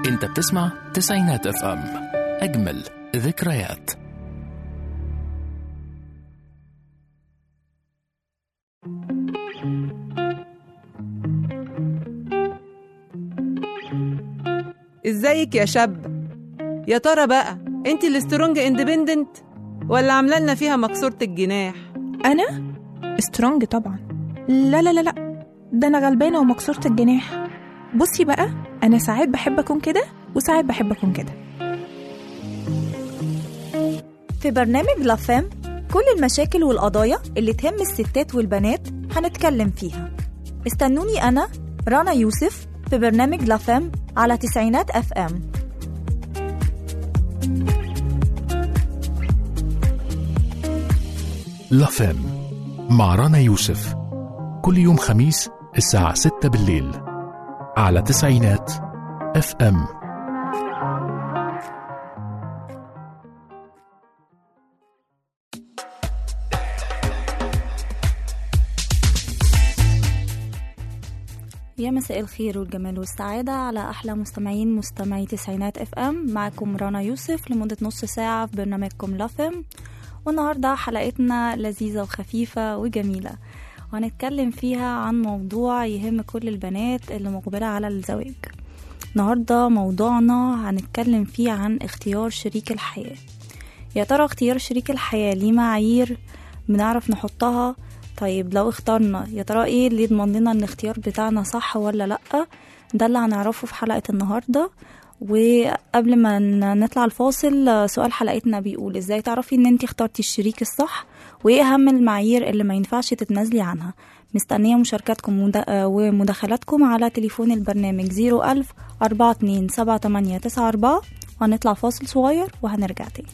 انت بتسمع تسعينات اف ام اجمل ذكريات ازيك يا شاب يا ترى بقى انت السترونج اندبندنت ولا عامله لنا فيها مكسوره الجناح انا سترونج طبعا لا لا لا لا ده انا غلبانه ومكسوره الجناح بصي بقى انا ساعات بحب اكون كده وساعات بحب اكون كده في برنامج لافام كل المشاكل والقضايا اللي تهم الستات والبنات هنتكلم فيها استنوني أنا رنا يوسف في برنامج لافام على تسعينات أف أم لافام مع رنا يوسف كل يوم خميس الساعة 6 بالليل على تسعينات اف ام يا مساء الخير والجمال والسعادة على أحلى مستمعين مستمعي تسعينات اف ام معكم رنا يوسف لمدة نص ساعة في برنامجكم لافم والنهاردة حلقتنا لذيذة وخفيفة وجميلة وهنتكلم فيها عن موضوع يهم كل البنات اللي مقبلة على الزواج النهاردة موضوعنا هنتكلم فيه عن اختيار شريك الحياة يا ترى اختيار شريك الحياة ليه معايير بنعرف نحطها طيب لو اخترنا يا ترى ايه اللي يضمن لنا ان الاختيار بتاعنا صح ولا لأ ده اللي هنعرفه في حلقة النهاردة وقبل ما ن- نطلع الفاصل سؤال حلقتنا بيقول ازاي تعرفي ان انت اخترتي الشريك الصح وايه اهم المعايير اللي ما ينفعش تتنازلي عنها مستنية مشاركاتكم ومد- ومداخلاتكم على تليفون البرنامج 01000 42 78 94 وهنطلع فاصل صغير وهنرجع تاني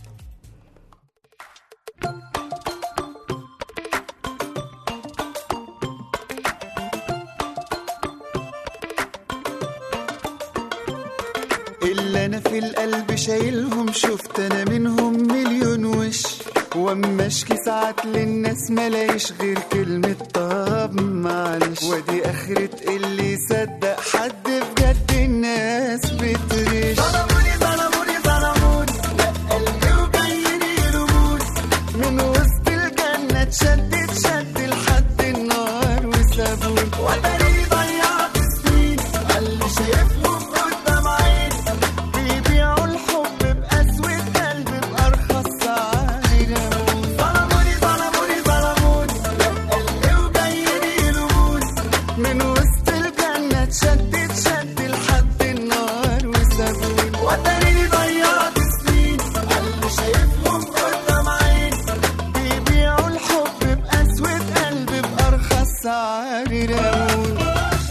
اللي انا في القلب شايلهم شفت انا منهم مليون وش واما اشكي ساعات للناس ملاقيش غير كلمة طب معلش ودي اخرة اللي يصدق حد بجد الناس بتغش ظلموني ظلموني ظلموني لا قلبي وجايين يلوموني من وسط الجنة اتشدت شد لحد النار وسابوني وتاني ضيعت سنين اللي شايفهم قدام عيني بيبيعوا الحب بأسود قلب بأرخص سعر ظلموني ظلموني ظلموني لا قلبي وجايين يلوموني من وسط الجنة اتشدت شد لحد النار وسابوني وتاني ضيعت سنين اللي شايفهم قدام عيني بيبيعوا الحب بأسود قلب بأرخص سعر رموني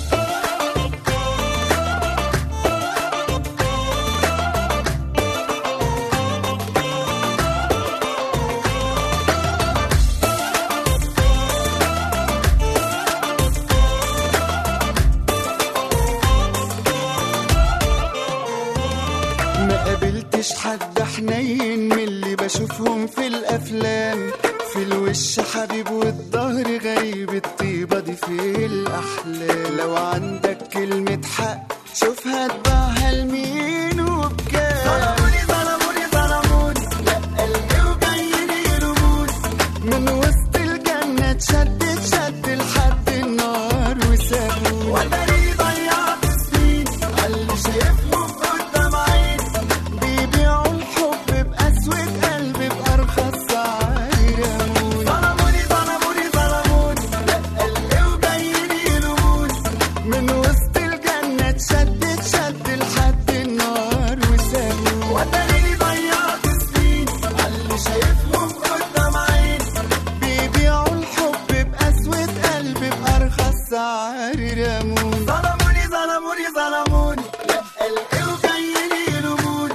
ما قابلتش حد حنين من اللي بشوفهم في الافلام في الوش حبيب والظهر غريب الطيبة دي في الأحلام لو عندك كلمة حق شوفها تباعها لمين وبكام ظلموني ظلموني ظلموني لا قلبي وجايين يلوموني من وسط الجنة اتشدت شد لحد النار وسابوني وتاني ضيعت سنين اللي شايفهم قدام عيني بيبيعوا الحب بأسود قلب بأرخص سعر رموني ظلموني ظلموني ظلموني لا قلبي وجايين يلوموني من وسط الجنة اتشدت شد لحد النار وسابوني وتاني ضيعت سنين اللي شايفهم قدام عيني بيبيعوا الحب بأسود قلب بأرخص سعر رموني ظلموني ظلموني ظلموني لا قلبي وجايين يلوموني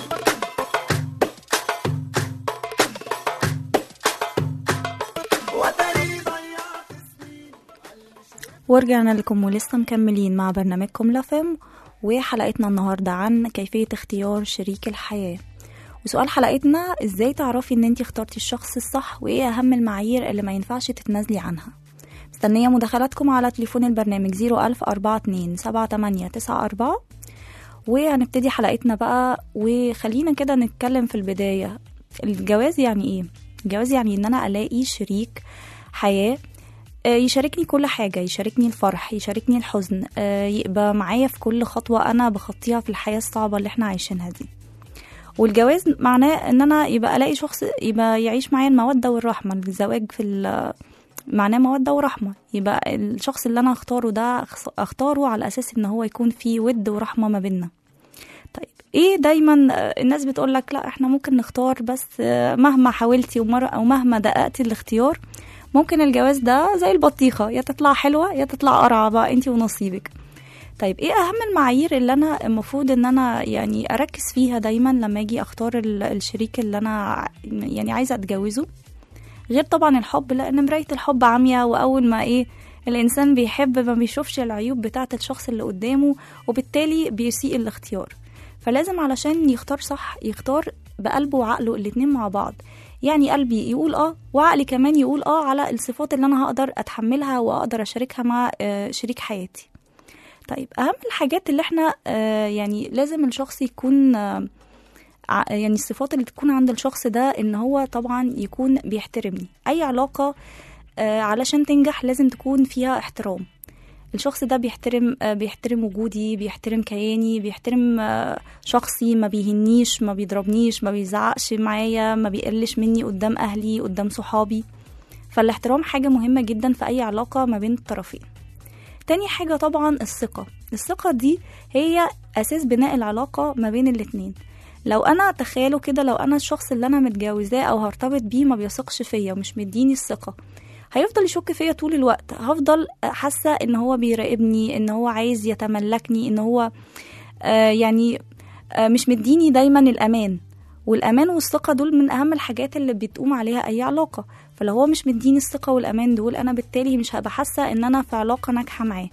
وتاني ضيعت سنين ورجعنا لكم ولسه مكملين مع برنامجكم لافم وحلقتنا النهاردة عن كيفية اختيار شريك الحياة وسؤال حلقتنا ازاي تعرفي ان انت اخترتي الشخص الصح وايه اهم المعايير اللي ما ينفعش تتنازلي عنها مستنية مداخلاتكم على تليفون البرنامج 01042 7894 وهنبتدي حلقتنا بقى وخلينا كده نتكلم في البداية الجواز يعني ايه؟ الجواز يعني ان انا الاقي شريك حياة آه، يشاركني كل حاجة يشاركني الفرح يشاركني الحزن آه، يبقى معايا في كل خطوة أنا بخطيها في الحياة الصعبة اللي احنا عايشينها دي والجواز معناه ان انا يبقى الاقي شخص يبقى يعيش معايا المودة والرحمة الزواج في ال- معناه مودة ورحمة يبقى الشخص اللي انا اختاره ده أخ- اختاره على اساس ان هو يكون فيه ود ورحمة ما بيننا طيب ايه دايما آه، الناس بتقول لك لا احنا ممكن نختار بس آه، مهما حاولتي ومر او مهما دققتي الاختيار ممكن الجواز ده زي البطيخة يا تطلع حلوة يا تطلع قرعة بقى انتي ونصيبك طيب ايه اهم المعايير اللي انا المفروض ان انا يعني اركز فيها دايما لما اجي اختار ال- الشريك اللي انا ع- يعني عايزه اتجوزه غير طبعا الحب لان مرايه الحب عاميه واول ما ايه الانسان بيحب ما بيشوفش العيوب بتاعه الشخص اللي قدامه وبالتالي بيسيء الاختيار فلازم علشان يختار صح يختار بقلبه وعقله الاتنين مع بعض يعني قلبي يقول اه وعقلي كمان يقول اه على الصفات اللي انا هقدر اتحملها واقدر اشاركها مع آه، شريك حياتي طيب اهم الحاجات اللي احنا آه، يعني لازم الشخص يكون آه، ع- يعني الصفات اللي تكون عند الشخص ده ان هو طبعا يكون بيحترمني اي علاقة آه، علشان تنجح لازم تكون فيها احترام الشخص ده بيحترم آه، بيحترم وجودي بيحترم كياني بيحترم آه، شخصي ما بيهنيش ما بيضربنيش ما بيزعقش معايا ما بيقلش مني قدام اهلي قدام صحابي فالاحترام حاجة مهمة جدا في اي علاقة ما بين الطرفين تاني حاجة طبعا الثقة الثقة دي هي أساس بناء العلاقة ما بين الاتنين لو أنا تخيلوا كده لو أنا الشخص اللي أنا متجوزاه أو هرتبط بيه ما بيثقش فيا ومش مديني الثقة هيفضل يشك فيا طول الوقت هفضل حاسة إن هو بيراقبني إن هو عايز يتملكني إن هو آه يعني آه مش مديني دايما الأمان والأمان والثقة دول من أهم الحاجات اللي بتقوم عليها أي علاقة فلو هو مش مديني الثقة والأمان دول أنا بالتالي مش هبقى حاسة إن أنا في علاقة ناجحة معاه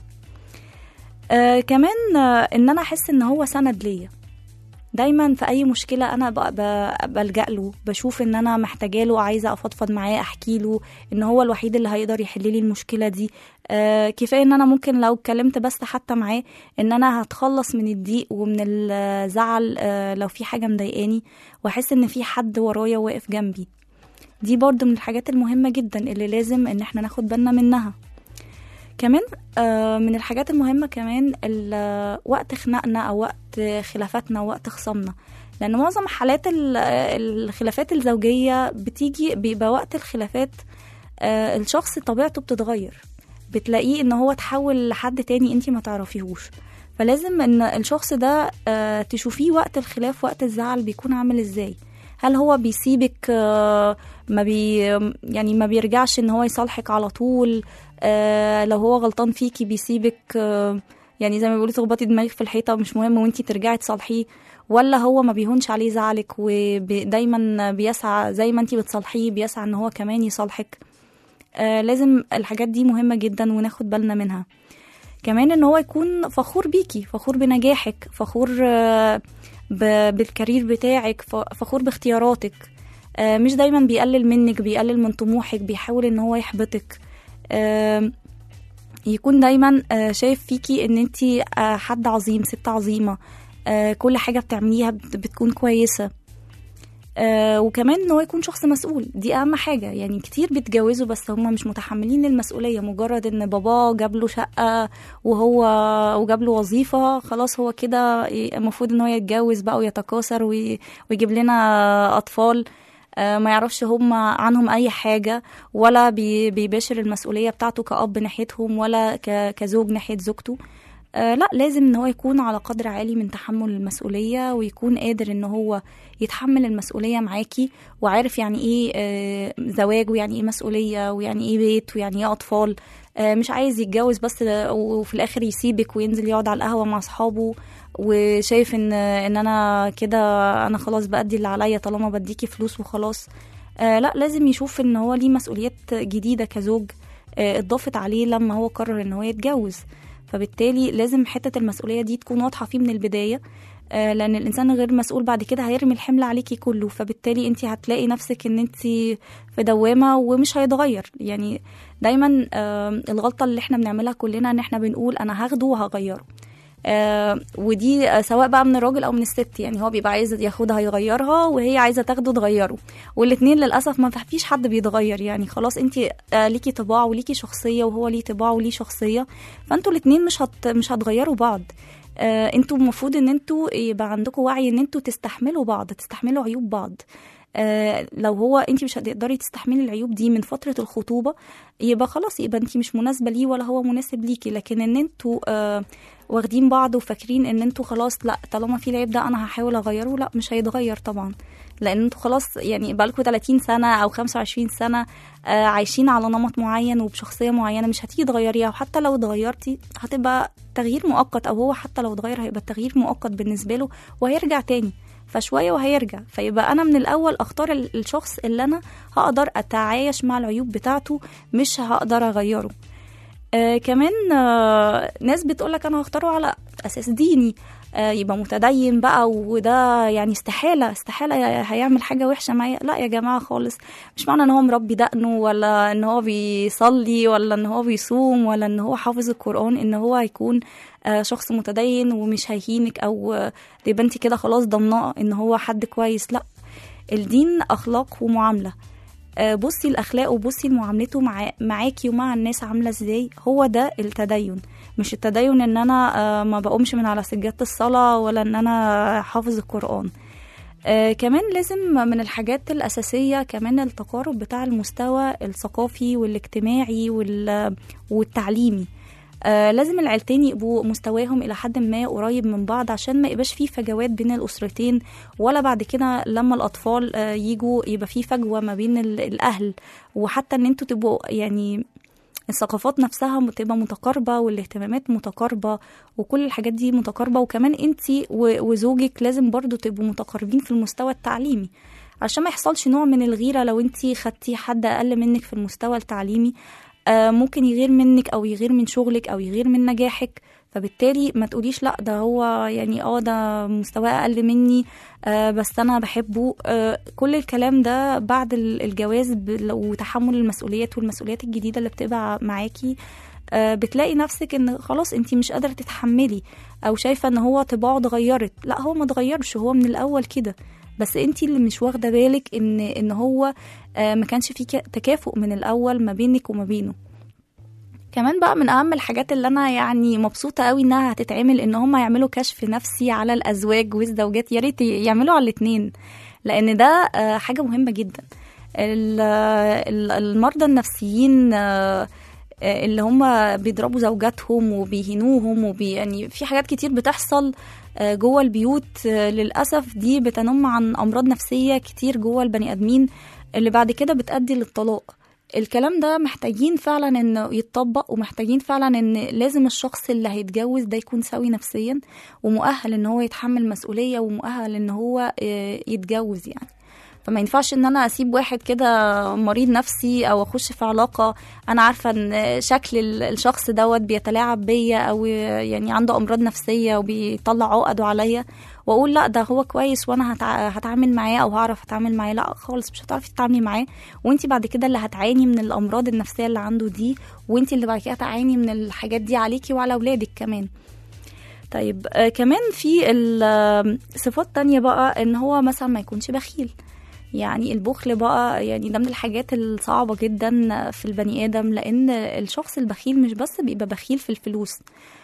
آه كمان آه إن أنا أحس إن هو سند ليا دايما في اي مشكله انا ب- ب- بلجا له بشوف ان انا محتاجه له عايزه افضفض معاه احكي له ان هو الوحيد اللي هيقدر يحل لي المشكله دي آه كفايه ان انا ممكن لو اتكلمت بس حتى معاه ان انا هتخلص من الضيق ومن الزعل آه لو في حاجه مضايقاني واحس ان في حد ورايا واقف جنبي دي برضو من الحاجات المهمه جدا اللي لازم ان احنا ناخد بالنا منها كمان آه، من الحاجات المهمة كمان ال- وقت خناقنا أو وقت خلافاتنا وقت خصامنا لأن معظم حالات ال- الخلافات الزوجية بتيجي بيبقى وقت الخلافات آه، الشخص طبيعته بتتغير بتلاقيه ان هو تحول لحد تاني انتي ما تعرفيهوش فلازم ان الشخص ده آه، تشوفيه وقت الخلاف وقت الزعل بيكون عامل ازاي هل هو بيسيبك آه، ما بي يعني ما بيرجعش ان هو يصالحك على طول آه، لو هو غلطان فيكي بيسيبك آه، يعني زي ما بيقولوا تخبطي دماغك في الحيطه ومش مهم وانتي ترجعي تصالحيه ولا هو ما بيهونش عليه زعلك ودايما بيسعى زي ما انتي بتصالحيه بيسعى ان هو كمان يصالحك آه لازم الحاجات دي مهمة جدا وناخد بالنا منها كمان ان هو يكون فخور بيكي فخور بنجاحك فخور آه ب- بالكارير بتاعك ف- فخور باختياراتك آه مش دايما بيقلل منك بيقلل من طموحك بيحاول ان هو يحبطك آه يكون دايما آه شايف فيكي ان انتي آه حد عظيم ست عظيمة آه كل حاجة بتعمليها بت- بتكون كويسة آه وكمان ان هو يكون شخص مسؤول دي اهم حاجه يعني كتير بيتجوزوا بس هم مش متحملين المسؤوليه مجرد ان باباه جاب له شقه وهو وجاب له وظيفه خلاص هو كده المفروض ان هو يتجوز بقى ويتكاثر وي- ويجيب لنا اطفال آه، ما يعرفش هم عنهم اي حاجه ولا بي- بيباشر المسؤوليه بتاعته كأب ناحيتهم ولا ك- كزوج ناحيه زوجته آه لا لازم ان هو يكون على قدر عالي من تحمل المسؤوليه ويكون قادر ان هو يتحمل المسؤوليه معاكي وعارف يعني ايه آه زواج ويعني ايه مسؤوليه ويعني ايه بيت ويعني ايه اطفال آه مش عايز يتجوز بس وفي الاخر يسيبك وينزل يقعد على القهوه مع اصحابه وشايف ان ان انا كده انا خلاص بأدي اللي عليا طالما بديكي فلوس وخلاص آه لا لازم يشوف ان هو ليه مسؤوليات جديده كزوج آه اتضافت عليه لما هو قرر ان هو يتجوز فبالتالي لازم حته المسؤوليه دي تكون واضحه فيه من البدايه آه، لان الانسان غير مسؤول بعد كده هيرمي الحمل عليكي كله فبالتالي انت هتلاقي نفسك ان انت في دوامه ومش هيتغير يعني دايما آه، الغلطه اللي احنا بنعملها كلنا ان احنا بنقول انا هاخده وهغيره آه ودي آه سواء بقى من الراجل او من الست يعني هو بيبقى عايز ياخدها يغيرها وهي عايزه تاخده تغيره والاتنين للاسف ما فيش حد بيتغير يعني خلاص انت آه ليكي طباع وليكي شخصيه وهو ليه طباع وليه شخصيه فانتوا الاتنين مش هت مش هتغيروا بعض آه انتوا المفروض ان انتوا يبقى عندكم وعي ان انتوا تستحملوا بعض تستحملوا عيوب بعض آه لو هو انت مش هتقدري تستحملي العيوب دي من فتره الخطوبه يبقى خلاص يبقى انت مش مناسبه ليه ولا هو مناسب ليكي لكن ان انتوا آه واخدين بعض وفاكرين ان انتوا خلاص لا طالما في العيب ده انا هحاول اغيره لا مش هيتغير طبعا لان انتوا خلاص يعني بقالكوا 30 سنه او 25 سنه آه عايشين على نمط معين وبشخصيه معينه مش هتيجي تغيريها وحتى لو اتغيرتي هتبقى تغيير مؤقت او هو حتى لو اتغير هيبقى التغيير مؤقت بالنسبه له وهيرجع تاني فشويه وهيرجع فيبقى انا من الاول اختار ال- الشخص اللي انا هقدر اتعايش مع العيوب بتاعته مش هقدر اغيره آه كمان آه ناس بتقولك انا هختاره على اساس ديني آه يبقى متدين بقى وده يعني استحاله استحاله هيعمل حاجه وحشه معايا لا يا جماعه خالص مش معنى ان هو مربي دقنه ولا ان هو بيصلي ولا ان هو بيصوم ولا ان هو حافظ القران ان هو هيكون آه شخص متدين ومش هيهينك او آه، يبقى انت كده خلاص ضمناه ان هو حد كويس لا الدين اخلاق ومعامله آه، بصي الاخلاق وبصي معاملته مع معاكي ومع الناس عامله ازاي هو ده التدين مش التدين ان انا آه، ما بقومش من على سجاده الصلاه ولا ان انا حافظ القران آه كمان لازم من الحاجات الأساسية كمان التقارب بتاع المستوى الثقافي والاجتماعي وال- والتعليمي آه لازم العيلتين يبقوا مستواهم إلى حد ما قريب من بعض عشان ما يبقاش فيه فجوات بين الأسرتين ولا بعد كده لما الأطفال آه يجوا يبقى فيه فجوة ما بين ال- الأهل وحتى إن انتوا تبقوا يعني الثقافات نفسها تبقى متقاربة والاهتمامات متقاربة وكل الحاجات دي متقاربة وكمان انتي و- وزوجك لازم برضو تبقوا متقاربين في المستوى التعليمي عشان ما يحصلش نوع من الغيرة لو انتي خدتي حد أقل منك في المستوى التعليمي آه ممكن يغير منك أو يغير من شغلك أو يغير من نجاحك فبالتالي ما تقوليش لا ده هو يعني اه ده مستواه اقل مني آه بس انا بحبه آه كل الكلام ده بعد ال- الجواز ب- وتحمل المسؤوليات والمسؤوليات الجديده اللي بتبقى معاكي آه بتلاقي نفسك ان خلاص انت مش قادره تتحملي او شايفه ان هو طباعه اتغيرت لا هو ما اتغيرش هو من الاول كده بس انت اللي مش واخده بالك ان ان هو آه ما كانش في ك- تكافؤ من الاول ما بينك وما بينه كمان بقى من اهم الحاجات اللي انا يعني مبسوطه قوي انها هتتعمل ان هم يعملوا كشف نفسي على الازواج والزوجات يا ريت يعملوا على الاثنين لان ده آه، حاجه مهمه جدا ال- ال- المرضى النفسيين آه، آه، اللي هم بيضربوا زوجاتهم وبيهنوهم وبي يعني في حاجات كتير بتحصل آه، جوه البيوت آه، للاسف دي بتنم عن امراض نفسيه كتير جوه البني ادمين اللي بعد كده بتؤدي للطلاق الكلام ده محتاجين فعلا انه يتطبق ومحتاجين فعلا ان لازم الشخص اللي هيتجوز ده يكون سوي نفسيا ومؤهل ان هو يتحمل مسؤولية ومؤهل ان هو آه، يتجوز يعني فما ينفعش ان انا اسيب واحد كده مريض نفسي او اخش في علاقه انا عارفه ان شكل ال- الشخص دوت بيتلاعب بيا او يعني عنده امراض نفسيه وبيطلع عقده عليا واقول لا ده هو كويس وانا هتع... هتعامل معاه او هعرف اتعامل معاه لا خالص مش هتعرفي تتعاملي معاه وانت بعد كده اللي هتعاني من الامراض النفسيه اللي عنده دي وانت اللي بعد كده هتعاني من الحاجات دي عليكي وعلى اولادك كمان طيب آه كمان في ال- آه، صفات تانية بقى ان هو مثلا ما يكونش بخيل يعني البخل بقى يعني ده من الحاجات الصعبة جدا في البني آدم لأن الشخص البخيل مش بس بيبقى بخيل في الفلوس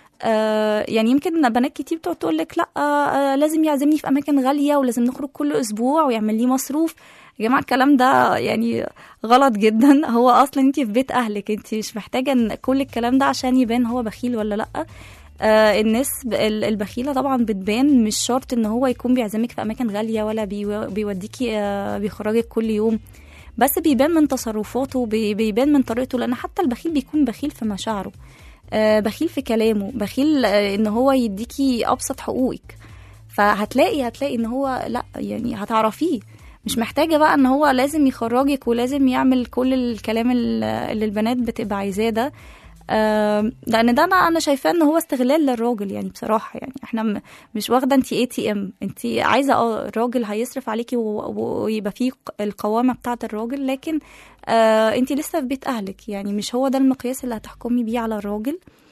آه يعني يمكن بنات كتير بتقعد تقول لك لا آه لازم يعزمني في اماكن غاليه ولازم نخرج كل اسبوع ويعمل لي مصروف يا جماعه الكلام ده يعني غلط جدا هو اصلا انت في بيت اهلك انت مش محتاجه ان كل الكلام ده عشان يبان هو بخيل ولا لا آه الناس ب- ال- البخيله طبعا بتبان مش شرط ان هو يكون بيعزمك في اماكن غاليه ولا بيو- بيوديكي آه بيخرجك كل يوم بس بيبان من تصرفاته بي- بيبان من طريقته لان حتى البخيل بيكون بخيل في مشاعره آه، بخيل في كلامه بخيل آه، ان هو يديكي ابسط حقوقك فهتلاقي هتلاقي ان هو لا يعني هتعرفيه مش محتاجة بقى ان هو لازم يخرجك ولازم يعمل كل الكلام ال- اللي البنات بتبقى عايزاه ده آم، لان ده انا انا شايفاه ان هو استغلال للراجل يعني بصراحه يعني احنا م- مش واخده انت اي تي ام انت عايزه اه الراجل هيصرف عليكي و- و- ويبقى فيه ق- القوامه بتاعه الراجل لكن آه انت لسه في بيت اهلك يعني مش هو ده المقياس اللي هتحكمي بيه على الراجل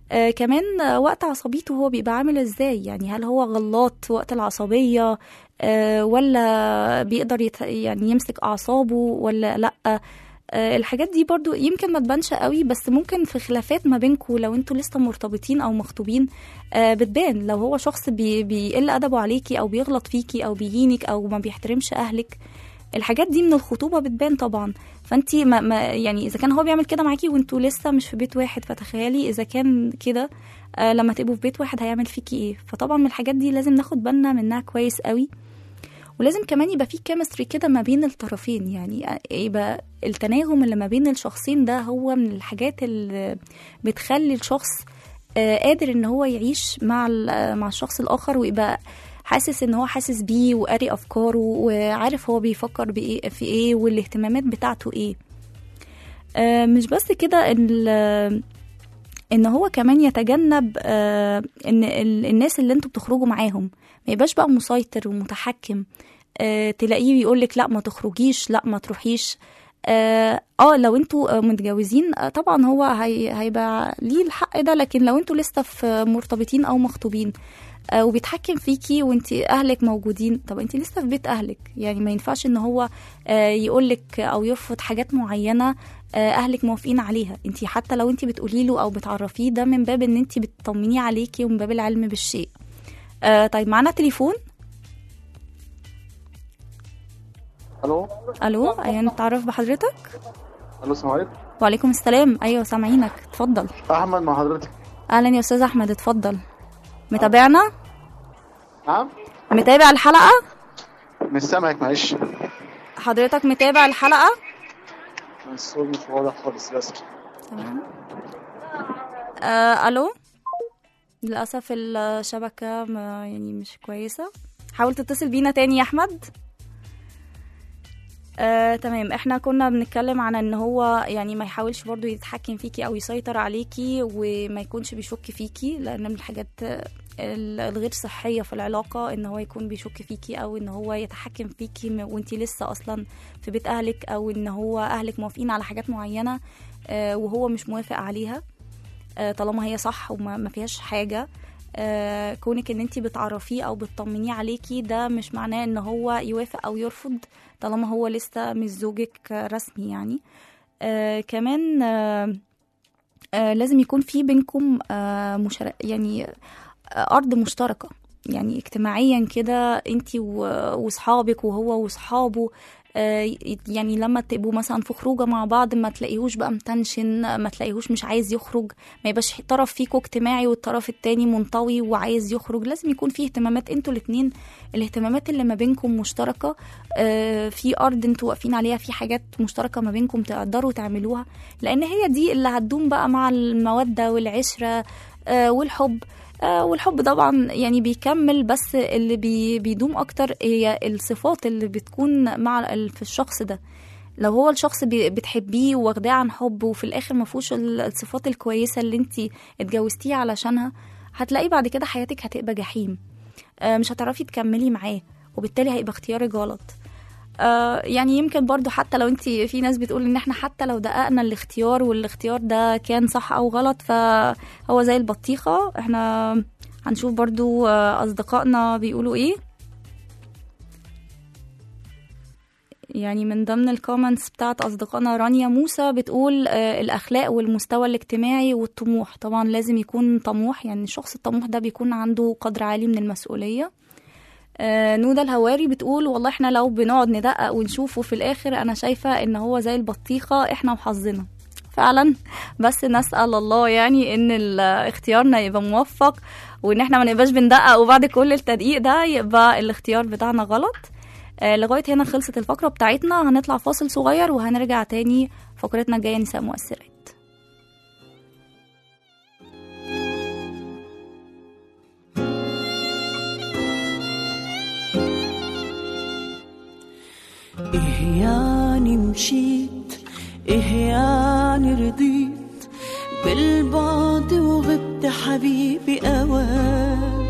آه كمان آه، وقت عصبيته هو بيبقى عامل ازاي يعني هل هو غلط وقت العصبية آه ولا بيقدر يت... يعني يمسك أعصابه ولا لأ آه الحاجات دي برضو يمكن ما تبانش قوي بس ممكن في خلافات ما بينكم لو انتوا لسه مرتبطين او مخطوبين آه بتبان لو هو شخص بي... بيقل ادبه عليكي او بيغلط فيكي او بيهينك او ما بيحترمش اهلك الحاجات دي من الخطوبه بتبان طبعا فانت ما, ما يعني اذا كان هو بيعمل كده معاكي وانتوا لسه مش في بيت واحد فتخيلي اذا كان كده آه لما تبقوا في بيت واحد هيعمل فيكي ايه فطبعا من الحاجات دي لازم ناخد بالنا منها كويس قوي ولازم كمان يبقى في كيمستري كده ما بين الطرفين يعني يبقى التناغم اللي ما بين الشخصين ده هو من الحاجات اللي بتخلي الشخص آه، قادر ان هو يعيش مع ال- مع الشخص الاخر ويبقى حاسس ان هو حاسس بيه وقاري افكاره وعارف هو بيفكر بايه في ايه والاهتمامات بتاعته ايه آه، مش بس كده ال- ان هو كمان يتجنب آه، ان ال- الناس اللي انتوا بتخرجوا معاهم ما يبقاش بقى مسيطر ومتحكم آه، تلاقيه بيقولك لا ما تخرجيش لا ما تروحيش اه آه، لو انتوا آه، متجوزين آه، طبعا هو هي هيبقى ليه الحق ده لكن لو انتوا لسه في مرتبطين او مخطوبين آه، وبيتحكم فيكي وانت اهلك موجودين طب انت لسه في بيت اهلك يعني ما ينفعش ان هو آه، يقولك او يرفض حاجات معينه آه، اهلك موافقين عليها انت حتى لو انت بتقولي له او بتعرفيه ده من باب ان انت بتطمنيه عليكي ومن باب العلم بالشيء آه، طيب معانا تليفون الو الو ايوه نتعرف بحضرتك الو السلام عليكم وعليكم السلام ايوه سامعينك اتفضل احمد مع حضرتك اهلا يا استاذ احمد اتفضل متابعنا نعم متابع الحلقه مش سامعك معلش حضرتك متابع الحلقه الصوت مش واضح خالص للاسف تمام آه الو للاسف الشبكه ما يعني مش كويسه حاول تتصل بينا تاني يا احمد آه، تمام احنا كنا بنتكلم عن ان هو يعني ما يحاولش برضو يتحكم فيكي او يسيطر عليكي وما يكونش بيشك فيكي لان من الحاجات آه، ال- الغير صحية في العلاقة ان هو يكون بيشك فيكي او ان هو يتحكم فيكي م- وانتي لسه اصلا في بيت اهلك او ان هو اهلك موافقين على حاجات معينة آه، وهو مش موافق عليها آه، طالما هي صح وما ما فيهاش حاجة آه، كونك ان انتي بتعرفيه او بتطمنيه عليكي ده مش معناه ان هو يوافق او يرفض طالما هو لسه مش زوجك رسمي يعني آه كمان آه آه لازم يكون في بينكم آه مشار... يعني آه ارض مشتركه يعني اجتماعيا كده انت واصحابك وهو واصحابه آه، يعني لما تبقوا مثلا في خروجه مع بعض ما تلاقيهوش بقى متنشن ما تلاقيهوش مش عايز يخرج ما يبقاش طرف فيكم اجتماعي والطرف التاني منطوي وعايز يخرج لازم يكون في اهتمامات انتوا الاتنين الاهتمامات اللي ما بينكم مشتركه آه، في ارض انتوا واقفين عليها في حاجات مشتركه ما بينكم تقدروا تعملوها لان هي دي اللي هتدوم بقى مع الموده والعشره آه، والحب آه، والحب طبعا يعني بيكمل بس اللي بي بيدوم اكتر هي الصفات اللي بتكون مع ال- في الشخص ده لو هو الشخص بي- بتحبيه واخداه عن حب وفي الاخر ما فيهوش ال- الصفات الكويسه اللي انت اتجوزتيه علشانها هتلاقي بعد كده حياتك هتبقى جحيم آه، مش هتعرفي تكملي معاه وبالتالي هيبقى اختيارك غلط آه، يعني يمكن برضو حتى لو انت في ناس بتقول ان احنا حتى لو دققنا الاختيار والاختيار ده كان صح او غلط فهو زي البطيخة احنا هنشوف برضو آه، اصدقائنا بيقولوا ايه يعني من ضمن الكومنتس بتاعت اصدقائنا رانيا موسى بتقول آه، الاخلاق والمستوى الاجتماعي والطموح طبعا لازم يكون طموح يعني الشخص الطموح ده بيكون عنده قدر عالي من المسؤوليه آه، نودا الهواري بتقول والله احنا لو بنقعد ندقق ونشوفه في الاخر انا شايفه ان هو زي البطيخه احنا وحظنا فعلا بس نسال الله يعني ان ال- اختيارنا يبقى موفق وان احنا ما نبقاش بندقق وبعد كل التدقيق ده يبقى الاختيار بتاعنا غلط آه، لغايه هنا خلصت الفقره بتاعتنا هنطلع فاصل صغير وهنرجع تاني فقرتنا الجايه نساء مؤثرات إيه يعني مشيت إيه يعني رضيت بالبعد وغبت حبيبي أوام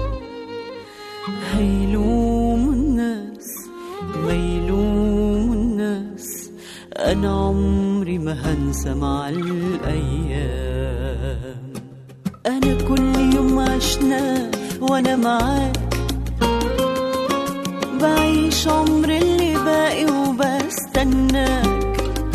هيلوم الناس ما يلوم الناس أنا عمري ما هنسى مع الأيام أنا وانا معاك بعيش عمر اللي باقي وبستناك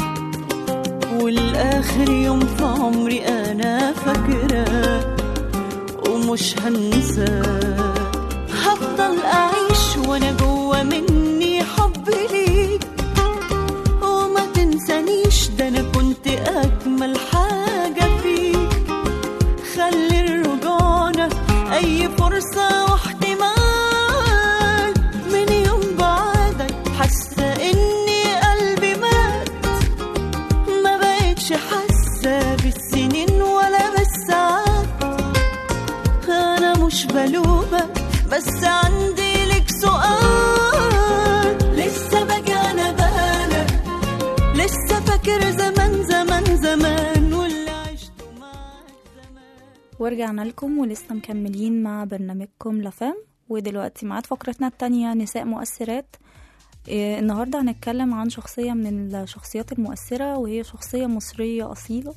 والاخر يوم في عمري انا فاكراك ومش هنساك هفضل اعيش وانا جوا مني حب ليك وما تنسانيش ده انا كنت اجمل حاجه فيك خلي الرجعنا اي فرصه واحتمال من يوم بعدك حاسه اني قلبي مات ما بقتش حاسه بالسنين ولا بالساعات انا مش بلومك بس عندي لك سؤال لسه باجي على بالك لسه فاكر زمان زمان زمان واللي عشته معاك زمان ورجعنا لكم ولسه مكملين مع برنامجكم لفام ودلوقتي معاد فقرتنا التانية نساء مؤثرات إيه، النهاردة هنتكلم عن شخصية من الشخصيات المؤثرة وهي شخصية مصرية أصيلة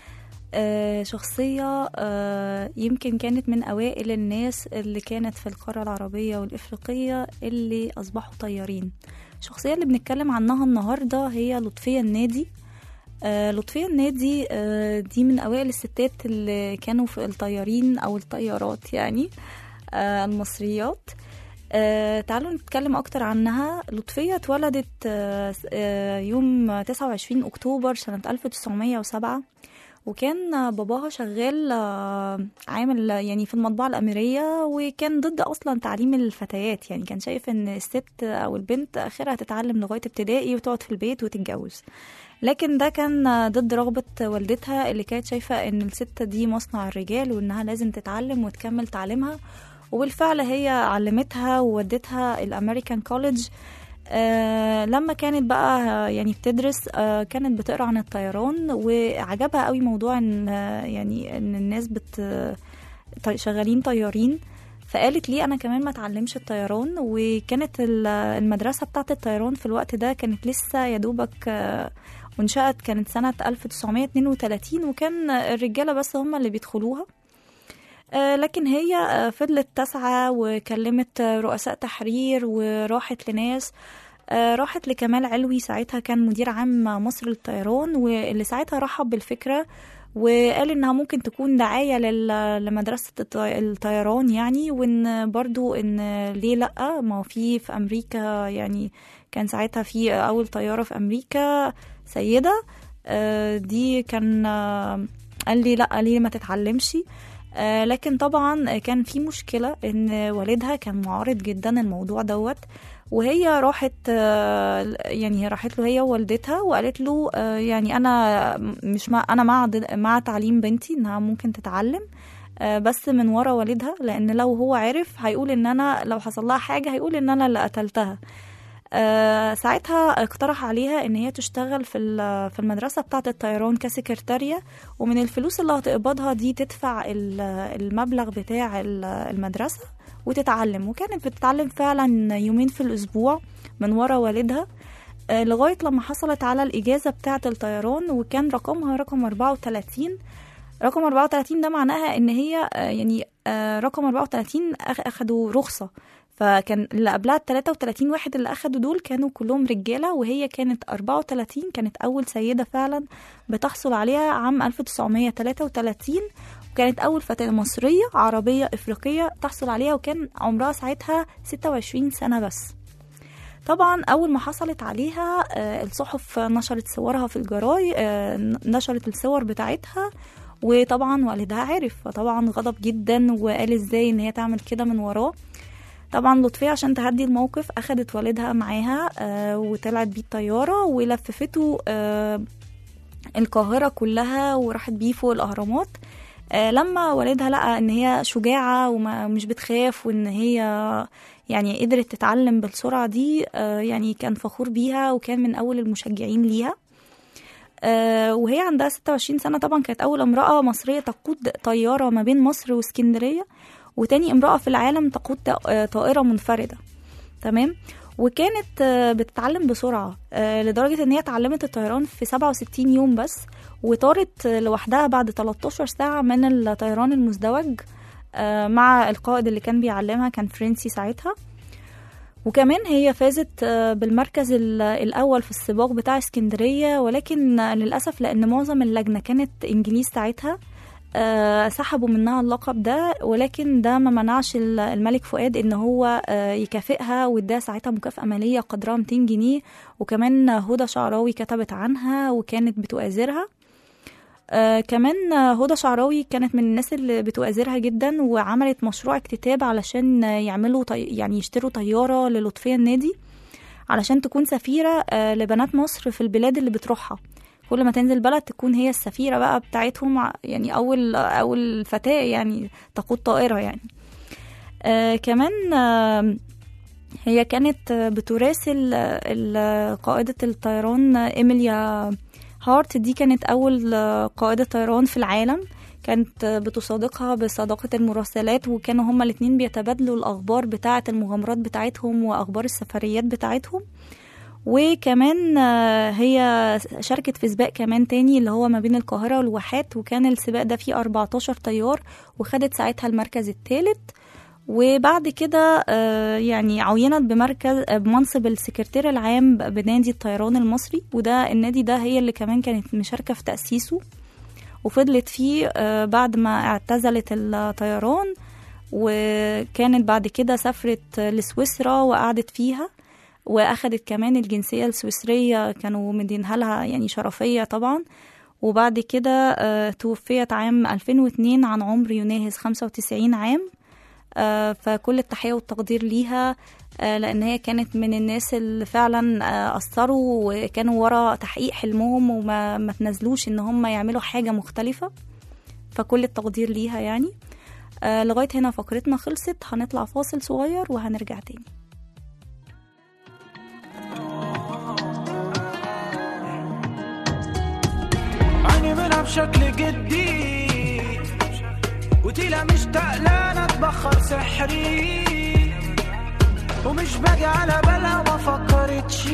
آه، شخصية آه، يمكن كانت من أوائل الناس اللي كانت في القارة العربية والإفريقية اللي أصبحوا طيارين الشخصية اللي بنتكلم عنها النهاردة هي لطفية النادي آه، لطفية النادي آه، دي من أوائل الستات اللي كانوا في الطيارين أو الطيارات يعني آه، المصريات آه، تعالوا نتكلم أكتر عنها لطفية اتولدت آه، س- آه، يوم 29 أكتوبر سنة 1907 وكان باباها شغال آه، عامل يعني في المطبعة الأميرية وكان ضد أصلا تعليم الفتيات يعني كان شايف إن الست أو البنت آخرها تتعلم لغاية ابتدائي وتقعد في البيت وتتجوز لكن ده كان ضد رغبة والدتها اللي كانت شايفة إن الست دي مصنع الرجال وإنها لازم تتعلم وتكمل تعليمها وبالفعل هي علمتها وودتها الأمريكان كوليدج آه لما كانت بقى يعني بتدرس آه كانت بتقرا عن الطيران وعجبها قوي موضوع ان آه، يعني ان الناس بت طي- شغالين طيارين فقالت ليه انا كمان ما اتعلمش الطيران وكانت ال- المدرسه بتاعه الطيران في الوقت ده كانت لسه يا دوبك آه، انشأت كانت سنة 1932 وكان الرجالة بس هم اللي بيدخلوها آه، لكن هي آه، فضلت تسعى وكلمت آه، رؤساء تحرير وراحت لناس آه، راحت لكمال علوي ساعتها كان مدير عام مصر للطيران واللي ساعتها رحب بالفكرة وقال انها ممكن تكون دعاية لل- لمدرسة الط- الطيران يعني وان برضو ان ليه لأ ما هو في في امريكا يعني كان ساعتها في اول طيارة في امريكا سيدة آه، دي كان آه، قال لي لأ ليه ما تتعلمش آه، لكن طبعا كان في مشكلة ان والدها كان معارض جدا الموضوع دوت وهي راحت آه، يعني هي راحت له هي ووالدتها وقالت له آه، يعني انا مش مع انا مع مع تعليم بنتي انها ممكن تتعلم آه، بس من ورا والدها لان لو هو عرف هيقول ان انا لو حصل لها حاجه هيقول ان انا اللي قتلتها آه، ساعتها اقترح عليها ان هي تشتغل في ال- في المدرسه بتاعه الطيران كسكرتاريه ومن الفلوس اللي هتقبضها دي تدفع ال- المبلغ بتاع ال- المدرسه وتتعلم وكانت بتتعلم فعلا يومين في الاسبوع من ورا والدها آه، لغايه لما حصلت على الاجازه بتاعه الطيران وكان رقمها رقم 34 رقم 34 ده معناها ان هي آه، يعني آه، رقم 34 أخ- اخدوا رخصه فكان اللي قبلها ال 33 واحد اللي اخدوا دول كانوا كلهم رجاله وهي كانت 34 كانت اول سيده فعلا بتحصل عليها عام 1933 وكانت اول فتاه مصريه عربيه افريقيه تحصل عليها وكان عمرها ساعتها 26 سنه بس طبعا اول ما حصلت عليها آه، الصحف نشرت صورها في الجراي آه، نشرت الصور بتاعتها وطبعا والدها عرف فطبعا غضب جدا وقال ازاي ان هي تعمل كده من وراه طبعا لطفية عشان تهدي الموقف أخدت والدها معاها آه وطلعت بيه الطيارة ولففته آه القاهرة كلها وراحت بيه فوق الأهرامات آه لما والدها لقى ان هي شجاعة ومش بتخاف وان هي يعني قدرت تتعلم بالسرعة دي آه يعني كان فخور بيها وكان من أول المشجعين ليها آه وهي عندها 26 سنة طبعا كانت أول امرأة مصرية تقود طيارة ما بين مصر واسكندرية وتاني امرأة في العالم تقود ط- آه، طائرة منفردة تمام وكانت آه، بتتعلم بسرعة آه، لدرجة ان هي اتعلمت الطيران في 67 يوم بس وطارت آه، لوحدها بعد 13 ساعة من الطيران المزدوج آه، مع القائد اللي كان بيعلمها كان فرنسي ساعتها وكمان هي فازت آه، بالمركز ال- الأول في السباق بتاع اسكندرية ولكن آه، للأسف لأن معظم اللجنة كانت إنجليز ساعتها آه، سحبوا منها اللقب ده ولكن ده ما منعش ال- الملك فؤاد ان هو آه، يكافئها واداها ساعتها مكافأة مالية قدرها 200 جنيه وكمان هدى شعراوي كتبت عنها وكانت بتؤازرها آه كمان آه، هدى شعراوي كانت من الناس اللي بتؤازرها جدا وعملت مشروع اكتتاب علشان آه، يعملوا طي... يعني يشتروا طيارة للطفية النادي علشان تكون سفيرة آه لبنات مصر في البلاد اللي بتروحها كل ما تنزل بلد تكون هي السفيرة بقى بتاعتهم ع- يعني أول أول فتاة يعني تقود طائرة يعني آه كمان آه هي كانت آه، بتراسل آه، ال- قائدة الطيران آه، إيميليا هارت دي كانت أول آه، قائدة طيران في العالم كانت آه، بتصادقها بصداقة المراسلات وكانوا هما الاتنين بيتبادلوا الأخبار بتاعة المغامرات بتاعتهم وأخبار السفريات بتاعتهم وكمان آه، هي شاركت في سباق كمان تاني اللي هو ما بين القاهرة والواحات وكان السباق ده فيه 14 طيار وخدت ساعتها المركز الثالث وبعد كده آه، يعني عينت بمركز آه، بمنصب السكرتير العام بنادي الطيران المصري وده النادي ده هي اللي كمان كانت مشاركة في تأسيسه وفضلت فيه آه، بعد ما اعتزلت الطيران وكانت بعد كده سافرت لسويسرا وقعدت فيها واخدت كمان الجنسية السويسرية كانوا مدينها لها يعني شرفية طبعا وبعد كده آه، توفيت عام 2002 عن عمر يناهز 95 عام آه، فكل التحية والتقدير ليها آه، لأن هي كانت من الناس اللي فعلا آه، أثروا وكانوا ورا تحقيق حلمهم وما ما تنزلوش إن هم يعملوا حاجة مختلفة فكل التقدير ليها يعني آه، لغاية هنا فقرتنا خلصت هنطلع فاصل صغير وهنرجع تاني عيني منها بشكل جدي وتيلا مشتاق لها اتبخر سحري ومش باجي على بالها ما فكرتش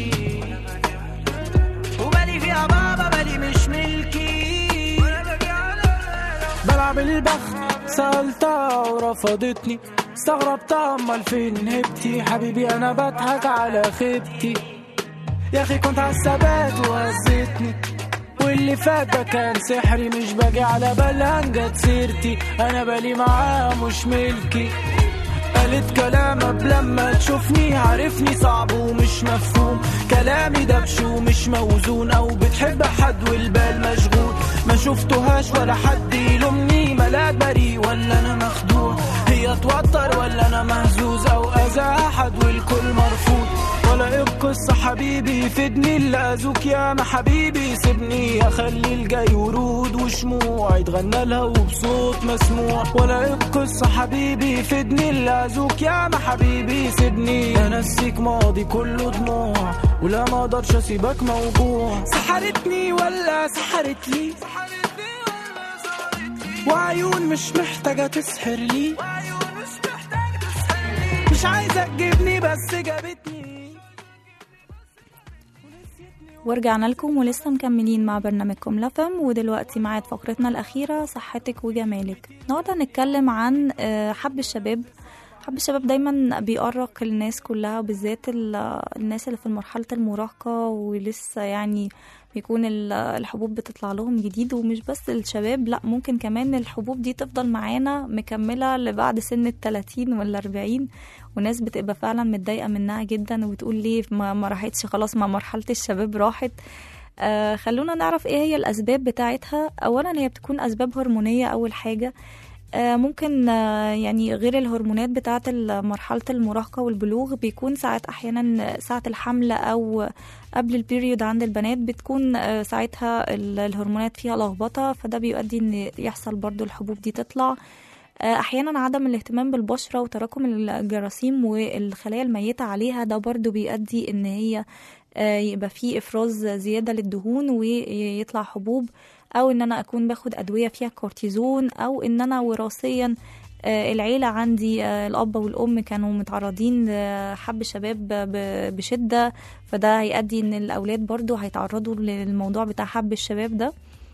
وبالي فيها بابا بالي مش ملكي بلعب البخت سألتها ورفضتني استغربتها امال فين هبتي حبيبي انا بضحك على خيبتي يا اخي كنت عالثبات وهزتني واللي فات ده كان سحري مش باجي على بالها جت سيرتي انا بالي معاها مش ملكي قالت كلام قبل لما تشوفني عارفني صعب ومش مفهوم كلامي دبش ومش موزون او بتحب حد والبال مشغول ما شفتهاش ولا حد يلومني ملاك بريء ولا انا مخدوع هي توتر ولا انا مهزوز او اذى احد والكل مرفوض ولا ايه القصة حبيبي فدني اللي اذوك يا ما حبيبي سيبني اخلي الجاي ورود وشموع يتغنى لها وبصوت مسموع ولا ايه القصة حبيبي فدني اللي اذوك يا ما حبيبي سيبني انسيك ماضي كله دموع ولا ما اقدرش اسيبك موجوع سحرتني ولا سحرت لي وعيون مش محتاجة تسحر لي مش عايزة تجيبني بس جابتني ورجعنا لكم ولسه مكملين مع برنامجكم لفم ودلوقتي معاد فقرتنا الأخيرة صحتك وجمالك النهاردة هنتكلم عن آه، حب الشباب حب الشباب دايما بيأرق الناس كلها وبالذات ال- الناس اللي في مرحلة المراهقة ولسه يعني بيكون ال- الحبوب بتطلع لهم جديد ومش بس الشباب لا ممكن كمان الحبوب دي تفضل معانا مكملة لبعد سن التلاتين ولا أربعين وناس بتبقى فعلا متضايقة منها جدا وبتقول ليه ما, ما راحتش خلاص ما مرحلة الشباب راحت آه خلونا نعرف ايه هي الأسباب بتاعتها أولا هي بتكون أسباب هرمونية أول حاجة آه، ممكن آه، يعني غير الهرمونات بتاعة مرحلة المراهقة والبلوغ بيكون ساعات أحيانا ساعة الحمل أو قبل البيريود عند البنات بتكون آه، ساعتها ال- الهرمونات فيها لخبطة فده بيؤدي إن يحصل برضو الحبوب دي تطلع آه، أحيانا عدم الاهتمام بالبشرة وتراكم الجراثيم والخلايا الميتة عليها ده برضو بيؤدي إن هي آه، يبقى فيه إفراز زيادة للدهون ويطلع حبوب او ان انا اكون باخد ادويه فيها كورتيزون او ان انا وراثيا آه، العيلة عندي آه، الأب والأم كانوا متعرضين لحب شباب ب- بشدة فده هيؤدي إن الأولاد برضو هيتعرضوا للموضوع بتاع حب الشباب ده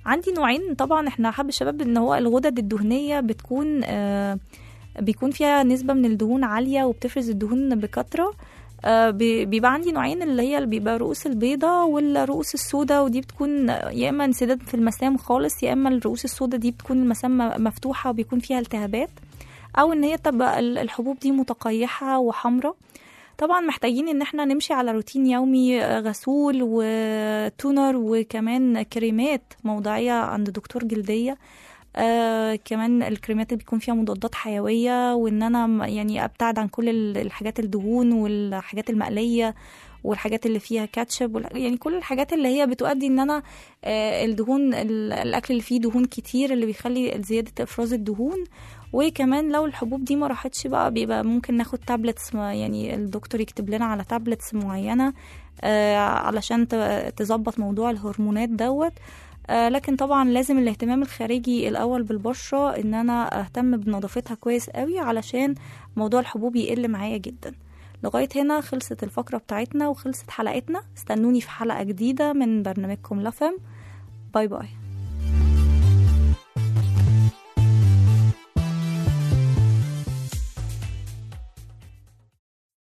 عندي نوعين طبعا احنا حب الشباب ان هو الغدد الدهنيه بتكون آه بيكون فيها نسبه من الدهون عاليه وبتفرز الدهون بكثره آه، بي- بيبقى عندي نوعين اللي هي اللي بيبقى رؤوس البيضة والرؤوس السوداء ودي بتكون يا إما انسداد في المسام خالص يا إما الرؤوس السوداء دي بتكون المسام م- مفتوحة وبيكون فيها التهابات أو إن هي تبقى ال- الحبوب دي متقيحة وحمراء طبعا محتاجين ان احنا نمشي على روتين يومي آه، غسول وتونر وكمان كريمات موضعية عند دكتور جلدية آه كمان الكريمات اللي بيكون فيها مضادات حيوية وان انا م- يعني ابتعد عن كل ال- الحاجات الدهون والحاجات المقلية والحاجات اللي فيها كاتشب وال- يعني كل الحاجات اللي هي بتؤدي ان انا آه الدهون ال- الاكل اللي فيه دهون كتير اللي بيخلي زيادة افراز الدهون وكمان لو الحبوب دي ما راحتش بقى بيبقى ممكن ناخد تابلتس يعني الدكتور يكتب لنا على تابلتس معينة آه علشان ت- تظبط موضوع الهرمونات دوت آه لكن طبعا لازم الاهتمام الخارجي الاول بالبشره ان انا اهتم بنظافتها كويس قوي علشان موضوع الحبوب يقل معايا جدا لغايه هنا خلصت الفقره بتاعتنا وخلصت حلقتنا استنوني في حلقه جديده من برنامجكم لفم باي باي